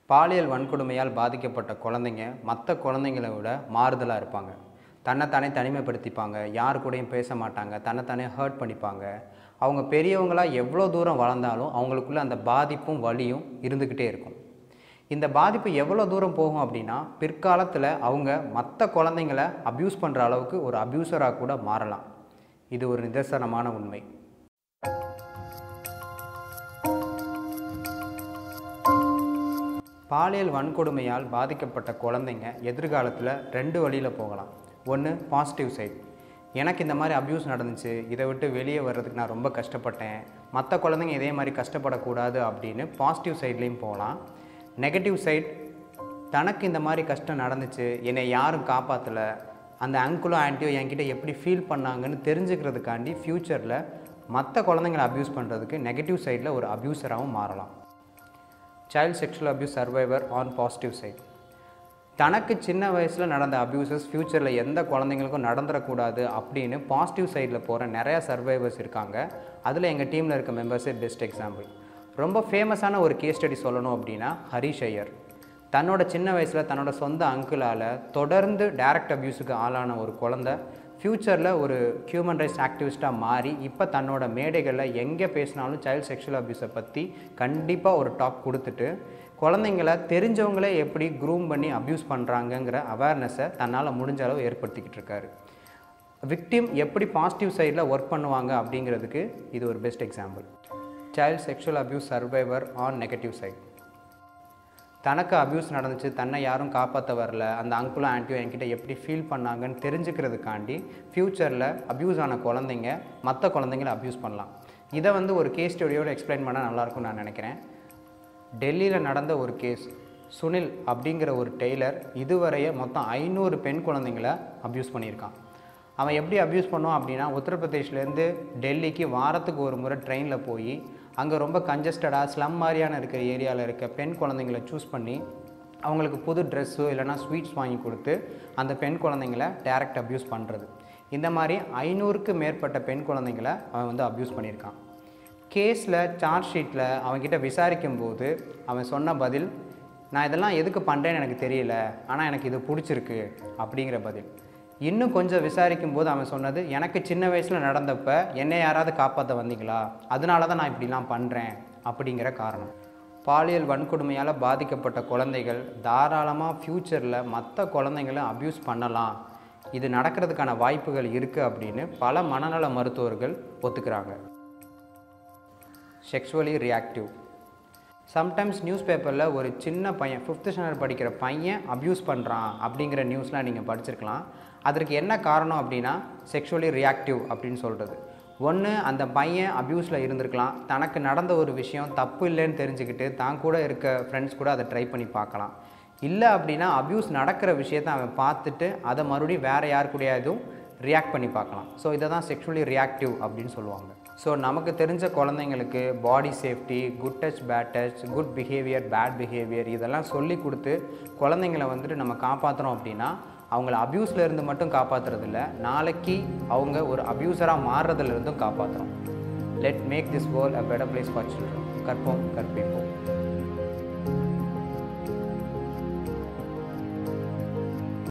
பாலியல் வன்கொடுமையால் பாதிக்கப்பட்ட குழந்தைங்க மற்ற குழந்தைங்களை விட மாறுதலாக இருப்பாங்க தன்னைத்தானே தனிமைப்படுத்திப்பாங்க யார் கூடயும் பேச மாட்டாங்க தன்னைத்தானே ஹர்ட் பண்ணிப்பாங்க அவங்க பெரியவங்களாக எவ்வளோ தூரம் வளர்ந்தாலும் அவங்களுக்குள்ள அந்த பாதிப்பும் வலியும் இருந்துக்கிட்டே இருக்கும் இந்த பாதிப்பு எவ்வளோ தூரம் போகும் அப்படின்னா பிற்காலத்தில் அவங்க மற்ற குழந்தைங்கள அப்யூஸ் பண்ணுற அளவுக்கு ஒரு அப்யூசராக கூட மாறலாம் இது ஒரு நிதர்சனமான உண்மை பாலியல் வன்கொடுமையால் பாதிக்கப்பட்ட குழந்தைங்க எதிர்காலத்தில் ரெண்டு வழியில் போகலாம் ஒன்று பாசிட்டிவ் சைட் எனக்கு இந்த மாதிரி அப்யூஸ் நடந்துச்சு இதை விட்டு வெளியே வர்றதுக்கு நான் ரொம்ப கஷ்டப்பட்டேன் மற்ற குழந்தைங்க இதே மாதிரி கஷ்டப்படக்கூடாது அப்படின்னு பாசிட்டிவ் சைட்லேயும் போகலாம் நெகட்டிவ் சைட் தனக்கு இந்த மாதிரி கஷ்டம் நடந்துச்சு என்னை யாரும் காப்பாற்றலை அந்த அங்குலோ ஆன்ட்டியோ என்கிட்ட எப்படி ஃபீல் பண்ணாங்கன்னு தெரிஞ்சுக்கிறதுக்காண்டி ஃப்யூச்சரில் மற்ற குழந்தைங்களை அப்யூஸ் பண்ணுறதுக்கு நெகட்டிவ் சைடில் ஒரு அப்யூசராகவும் மாறலாம் child sexual abuse survivor on positive side தனக்கு சின்ன வயசில் நடந்த அப்யூசஸ் ஃப்யூச்சரில் எந்த குழந்தைங்களுக்கும் நடந்துடக்கூடாது அப்படின்னு பாசிட்டிவ் சைடில் போகிற நிறையா சர்வைவர்ஸ் இருக்காங்க அதில் எங்கள் டீமில் இருக்க மெம்பர்ஸே பெஸ்ட் எக்ஸாம்பிள் ரொம்ப ஃபேமஸான ஒரு கேஸ் ஸ்டடி சொல்லணும் அப்படின்னா ஹரிஷ் ஐயர் தன்னோட சின்ன வயசில் தன்னோட சொந்த அங்கிளால் தொடர்ந்து டைரக்ட் அப்யூஸுக்கு ஆளான ஒரு குழந்தை ஃப்யூச்சரில் ஒரு ஹியூமன் ரைட்ஸ் ஆக்டிவிஸ்ட்டாக மாறி இப்போ தன்னோட மேடைகளில் எங்கே பேசினாலும் சைல்ட் செக்ஷுவல் அப்யூஸை பற்றி கண்டிப்பாக ஒரு டாக் கொடுத்துட்டு குழந்தைங்கள தெரிஞ்சவங்களே எப்படி க்ரூம் பண்ணி அப்யூஸ் பண்ணுறாங்கங்கிற அவேர்னஸை தன்னால் முடிஞ்ச அளவு ஏற்படுத்திக்கிட்டு இருக்காரு விக்டிம் எப்படி பாசிட்டிவ் சைடில் ஒர்க் பண்ணுவாங்க அப்படிங்கிறதுக்கு இது ஒரு best example child sexual abuse survivor on negative side தனக்கு அப்யூஸ் நடந்துச்சு தன்னை யாரும் காப்பாற்ற வரல அந்த அங்குளும் ஆன்ட்டியும் என்கிட்ட எப்படி ஃபீல் பண்ணாங்கன்னு தெரிஞ்சுக்கிறதுக்காண்டி ஃப்யூச்சரில் அப்யூஸ் ஆன குழந்தைங்க மற்ற குழந்தைங்கள அப்யூஸ் பண்ணலாம் இதை வந்து ஒரு கேஸ் ஸ்டோரியோடு எக்ஸ்பிளைன் பண்ணால் நல்லாயிருக்கும்னு நான் நினைக்கிறேன் டெல்லியில் நடந்த ஒரு கேஸ் சுனில் அப்படிங்கிற ஒரு டெய்லர் இதுவரைய மொத்தம் ஐநூறு பெண் குழந்தைங்கள அப்யூஸ் பண்ணியிருக்கான் அவன் எப்படி அப்யூஸ் பண்ணுவான் அப்படின்னா உத்தரப்பிரதேஷ்லேருந்து டெல்லிக்கு வாரத்துக்கு ஒரு முறை ட்ரெயினில் போய் அங்கே ரொம்ப கஞ்சஸ்டடாக ஸ்லம் மாதிரியான இருக்கிற ஏரியாவில் இருக்க பெண் குழந்தைங்கள சூஸ் பண்ணி அவங்களுக்கு புது ட்ரெஸ்ஸோ இல்லைனா ஸ்வீட்ஸ் வாங்கி கொடுத்து அந்த பெண் குழந்தைங்கள டைரக்ட் அப்யூஸ் பண்ணுறது இந்த மாதிரி ஐநூறுக்கு மேற்பட்ட பெண் குழந்தைங்கள அவன் வந்து அப்யூஸ் பண்ணியிருக்கான் கேஸில் சார்ஜ் ஷீட்டில் அவன்கிட்ட விசாரிக்கும் போது அவன் சொன்ன பதில் நான் இதெல்லாம் எதுக்கு பண்ணுறேன்னு எனக்கு தெரியல ஆனால் எனக்கு இது பிடிச்சிருக்கு அப்படிங்கிற பதில் இன்னும் கொஞ்சம் விசாரிக்கும் போது அவன் சொன்னது எனக்கு சின்ன வயசில் நடந்தப்ப என்னை யாராவது காப்பாற்ற வந்தீங்களா அதனால தான் நான் இப்படிலாம் பண்ணுறேன் அப்படிங்கிற காரணம் பாலியல் வன்கொடுமையால் பாதிக்கப்பட்ட குழந்தைகள் தாராளமாக ஃப்யூச்சரில் மற்ற குழந்தைங்களை அப்யூஸ் பண்ணலாம் இது நடக்கிறதுக்கான வாய்ப்புகள் இருக்குது அப்படின்னு பல மனநல மருத்துவர்கள் ஒத்துக்கிறாங்க செக்ஷுவலி ரியாக்டிவ் சம்டைம்ஸ் நியூஸ் பேப்பரில் ஒரு சின்ன பையன் ஃபிஃப்த்து ஸ்டாண்டர்ட் படிக்கிற பையன் அப்யூஸ் பண்ணுறான் அப்படிங்கிற நியூஸ்லாம் நீங்கள் படிச்சிருக்கலாம் அதற்கு என்ன காரணம் அப்படின்னா செக்ஷுவலி ரியாக்டிவ் அப்படின்னு சொல்கிறது ஒன்று அந்த பையன் அப்யூஸில் இருந்திருக்கலாம் தனக்கு நடந்த ஒரு விஷயம் தப்பு இல்லைன்னு தெரிஞ்சுக்கிட்டு தான் கூட இருக்க ஃப்ரெண்ட்ஸ் கூட அதை ட்ரை பண்ணி பார்க்கலாம் இல்லை அப்படின்னா அப்யூஸ் நடக்கிற விஷயத்தை அவன் பார்த்துட்டு அதை மறுபடியும் வேறு யார் கூடயாவதும் ரியாக்ட் பண்ணி பார்க்கலாம் ஸோ இதை தான் செக்ஷுவலி ரியாக்டிவ் அப்படின்னு சொல்லுவாங்க ஸோ நமக்கு தெரிஞ்ச குழந்தைங்களுக்கு body safety good touch bad touch good behaviour bad behaviour இதெல்லாம் சொல்லி கொடுத்து குழந்தைங்களை வந்துட்டு நம்ம காப்பாற்றுறோம் அப்படின்னா அவங்கள அப்யூஸில் இருந்து மட்டும் காப்பாற்றுறது இல்லை நாளைக்கு அவங்க ஒரு அப்யூசராக மாறுறதுல இருந்தும் காப்பாற்றுறோம் let make this world a better place for children கற்போம் கற்பிப்போம்